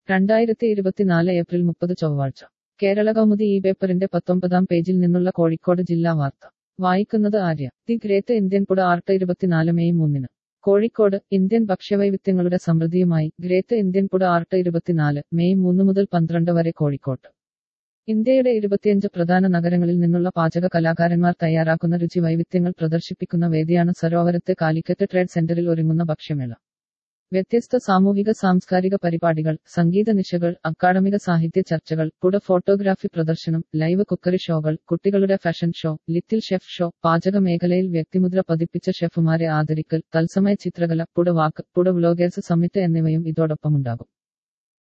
രണ്ടായിരത്തി ഇരുപത്തിനാല് ഏപ്രിൽ മുപ്പത് ചൊവ്വാഴ്ച കേരള കൗമുദി ഈ പേപ്പറിന്റെ പത്തൊമ്പതാം പേജിൽ നിന്നുള്ള കോഴിക്കോട് ജില്ലാ വാർത്ത വായിക്കുന്നത് ആര്യ ദി ഗ്രേറ്റ് ഇന്ത്യൻ പുട ആർട്ട് ഇരുപത്തിനാല് മെയ് മൂന്നിന് കോഴിക്കോട് ഇന്ത്യൻ ഭക്ഷ്യവൈവിധ്യങ്ങളുടെ സമൃദ്ധിയുമായി ഗ്രേറ്റ് ഇന്ത്യൻ പുട ആർട്ട് ഇരുപത്തിനാല് മെയ് മൂന്ന് മുതൽ പന്ത്രണ്ട് വരെ കോഴിക്കോട്ട് ഇന്ത്യയുടെ ഇരുപത്തിയഞ്ച് പ്രധാന നഗരങ്ങളിൽ നിന്നുള്ള പാചക കലാകാരന്മാർ തയ്യാറാക്കുന്ന രുചി വൈവിധ്യങ്ങൾ പ്രദർശിപ്പിക്കുന്ന വേദിയാണ് സരോവരത്തെ കാലിക്കറ്റ് ട്രേഡ് സെന്ററിൽ ഒരുങ്ങുന്ന ഭക്ഷ്യമേള വ്യത്യസ്ത സാമൂഹിക സാംസ്കാരിക പരിപാടികൾ സംഗീത നിശകൾ അക്കാഡമിക സാഹിത്യ ചർച്ചകൾ പുട ഫോട്ടോഗ്രാഫി പ്രദർശനം ലൈവ് കുക്കറി ഷോകൾ കുട്ടികളുടെ fashion show little chef show പാചക മേഖലയിൽ വ്യക്തിമുദ്ര പതിപ്പിച്ച ഷെഫുമാരെ ആദരിക്കൽ തത്സമയ ചിത്രകല പുട വാക്ക് പുട വ്ലോഗേഴ്സ് സമ്മിറ്റ് എന്നിവയും ഇതോടൊപ്പമുണ്ടാകും